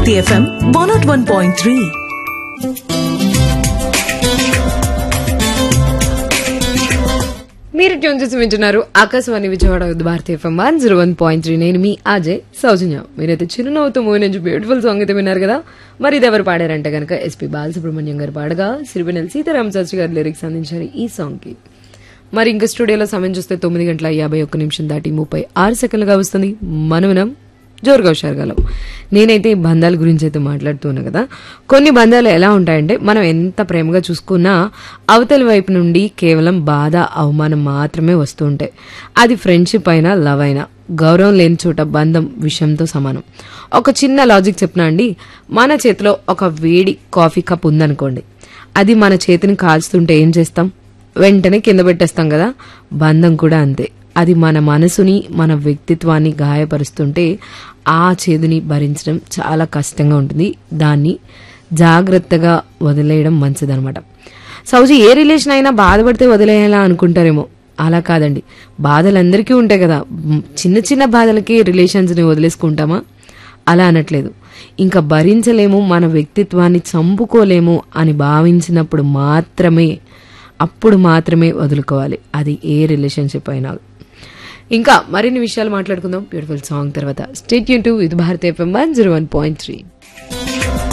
Bharati FM one not one point three మీరు tune చేసి వింటున్నారు Akashvani Vijayawada with Bharatiya FM one zero one point three నేను మీ అజయ్ సౌజన్య మీరైతే చిరునవ్వుతూ మూవీ నుంచి బ్యూటిఫుల్ సాంగ్ అయితే విన్నారు కదా మరి ఇది ఎవరు పాడారంటే కనుక ఎస్పీ బాలసుబ్రహ్మణ్యం గారు పాడగా సిరివెనెల్ సీతారామ శాస్త్రి గారు లిరిక్స్ అందించారు ఈ సాంగ్ కి మరి ఇంకా స్టూడియోలో సమయం చూస్తే తొమ్మిది గంటల యాభై ఒక్క నిమిషం దాటి ముప్పై ఆరు సెకండ్లుగా వస్తుంది మనమునం జోరుగా హుషారుగాలం నేనైతే ఈ బంధాల గురించి అయితే మాట్లాడుతున్నా కదా కొన్ని బంధాలు ఎలా ఉంటాయంటే మనం ఎంత ప్రేమగా చూసుకున్నా అవతలి వైపు నుండి కేవలం బాధ అవమానం మాత్రమే వస్తూ ఉంటాయి అది ఫ్రెండ్షిప్ అయినా లవ్ అయినా గౌరవం లేని చోట బంధం విషయంతో సమానం ఒక చిన్న లాజిక్ చెప్పినా అండి మన చేతిలో ఒక వేడి కాఫీ కప్ ఉందనుకోండి అది మన చేతిని కాల్చుతుంటే ఏం చేస్తాం వెంటనే కింద పెట్టేస్తాం కదా బంధం కూడా అంతే అది మన మనసుని మన వ్యక్తిత్వాన్ని గాయపరుస్తుంటే ఆ చేదుని భరించడం చాలా కష్టంగా ఉంటుంది దాన్ని జాగ్రత్తగా వదిలేయడం మంచిదనమాట సౌజీ ఏ రిలేషన్ అయినా బాధపడితే వదిలేయాలా అనుకుంటారేమో అలా కాదండి బాధలందరికీ ఉంటాయి కదా మ్, చిన్న చిన్న బాధలకి రిలేషన్స్ని వదిలేసుకుంటామా అలా అనట్లేదు ఇంకా భరించలేము మన వ్యక్తిత్వాన్ని చంపుకోలేము అని భావించినప్పుడు మాత్రమే అప్పుడు మాత్రమే వదులుకోవాలి అది ఏ రిలేషన్షిప్ అయినా ఇంకా మరిన్ని విషయాలు మాట్లాడుకుందాం బ్యూటిఫుల్ సాంగ్ తర్వాత స్టేట్ యూన్ టు ఇది Bharat FM one zero one point three